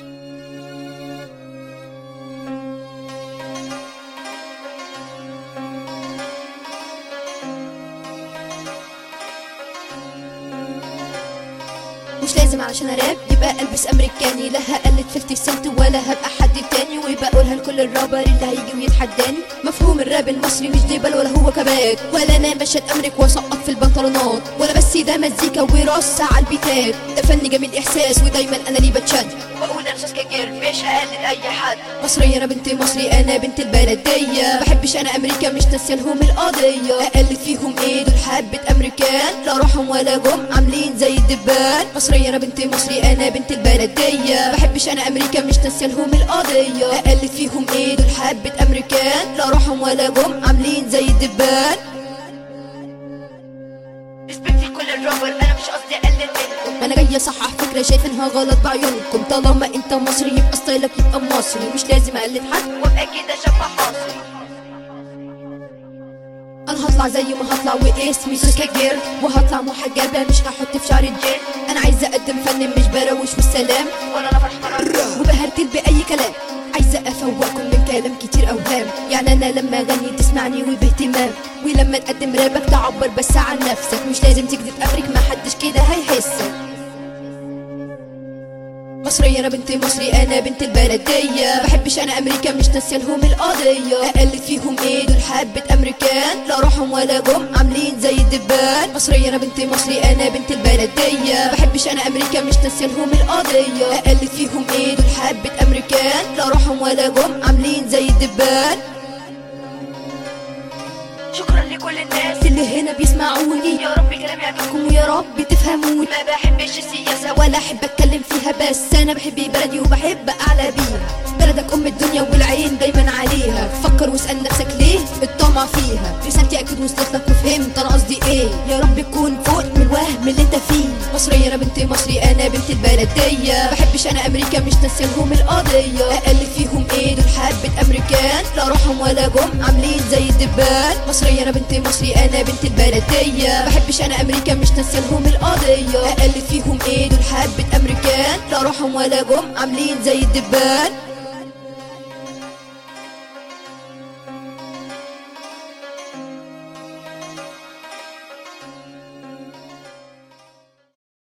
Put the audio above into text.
مش لازم علشان اراب يبقى البس امريكاني لا هقلد 50 سنت ولا هبقى حد تاني وبقولها لكل الرابر اللي هيجي ويتحداني مفهوم الراب المصري مش ديبل ولا هو كبات ولا انا مشهد امريك واسقط في البنطلونات ولا بس ده مزيكا ورص على البيتات ده فن جميل احساس ودايما انا ليه بتشد بقول انا استاذ كبير مش هقلد اي حد مصري انا بنت مصري انا بنت البلديه بحبش انا امريكا مش ناسيه لهم القضيه اقلد فيهم ايه دول حبه امريكان لا روحهم ولا جم عاملين زي الدبان مصري انا بنت مصري انا بنت البلديه بحبش انا امريكا مش ناسيه لهم القضيه اقلد فيهم ايه دول حبه امريكان لا روحهم ولا جم عاملين زي الدبان ريسبكت لكل الرابر انا مش قصدي اقلل منكم انا جاي اصحح فكره شايف انها غلط بعيونكم طالما انت مصري يبقى ستايلك يبقى مصري مش لازم اقلد حد وابقى كده شبه حصري انا هطلع زي ما هطلع واسمي سوسكا جير وهطلع محجبه مش هحط في شعري الجيل انا عايزه اقدم فن مش بروش والسلام ولا انا فرحانه وبهرتل باي كلام عايزه افوقكم من كلام كتير اوهام يعني انا لما اغني تسمعني وباهتمام ولما تقدم رابك تعبر بس عن نفسك مش لازم تكذب افرك ما حدش كده هيحسك مصري انا بنت مصري انا بنت البلديه بحبش انا امريكا مش ناسيه لهم القضيه اقلد فيهم ايه دول حبه امريكان لا روحهم ولا جم عاملين زي الدبان مصري انا بنت مصري انا بنت البلديه بحبش انا امريكا مش ناسيه لهم القضيه اقلد فيهم ايه دول حبه امريكان لا روحهم ولا جم عاملين زي الدبان شكرا لكل الناس اللي هنا بيسمعوني يا رب كلامي يعجبكم ويا رب تفهموني ما بحبش السياسة ولا احب اتكلم فيها بس انا بحب بلدي وبحب اعلى بيها بلدك ام الدنيا والعين دايما عليها فكر واسأل نفسك ليه الطمع فيها رسالتي اكيد وصلت لك وفهمت انا قصدي ايه يا رب تكون فوق من الوهم اللي انت فيه مصري انا بنت مصري انا بنت البلدية بحبش انا امريكا مش ناسيه لهم القضية اقلد فيهم ايه دول حبة امريكان لا روحهم ولا جم عاملين زي الدبان مصري انا بنت مصري انا بنت البلدية بحبش انا امريكا مش ناسيه لهم القضية اقلد فيهم ايه دول حبة امريكان لا روحهم ولا جم عاملين زي الدبان